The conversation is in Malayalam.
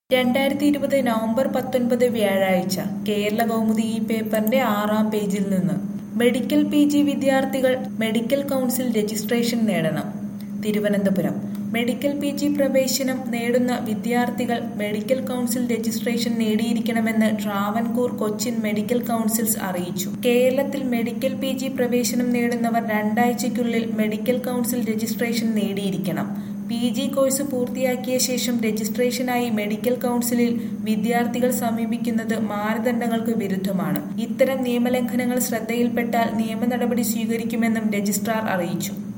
രണ്ടായിരത്തി ഇരുപത് നവംബർ പത്തൊൻപത് വ്യാഴാഴ്ച കേരള കൗമുദി ഈ പേപ്പറിന്റെ ആറാം പേജിൽ നിന്ന് മെഡിക്കൽ പി ജി വിദ്യാർത്ഥികൾ മെഡിക്കൽ കൗൺസിൽ രജിസ്ട്രേഷൻ നേടണം തിരുവനന്തപുരം മെഡിക്കൽ പി ജി പ്രവേശനം നേടുന്ന വിദ്യാർത്ഥികൾ മെഡിക്കൽ കൗൺസിൽ രജിസ്ട്രേഷൻ നേടിയിരിക്കണമെന്ന് ട്രാവൻകൂർ കൊച്ചിൻ മെഡിക്കൽ കൗൺസിൽസ് അറിയിച്ചു കേരളത്തിൽ മെഡിക്കൽ പി ജി പ്രവേശനം നേടുന്നവർ രണ്ടാഴ്ചയ്ക്കുള്ളിൽ മെഡിക്കൽ കൗൺസിൽ രജിസ്ട്രേഷൻ നേടിയിരിക്കണം പി ജി കോഴ്സ് പൂർത്തിയാക്കിയ ശേഷം രജിസ്ട്രേഷനായി മെഡിക്കൽ കൗൺസിലിൽ വിദ്യാർത്ഥികൾ സമീപിക്കുന്നത് മാനദണ്ഡങ്ങൾക്ക് വിരുദ്ധമാണ് ഇത്തരം നിയമലംഘനങ്ങൾ ശ്രദ്ധയിൽപ്പെട്ടാൽ നിയമ നടപടി സ്വീകരിക്കുമെന്നും രജിസ്ട്രാർ അറിയിച്ചു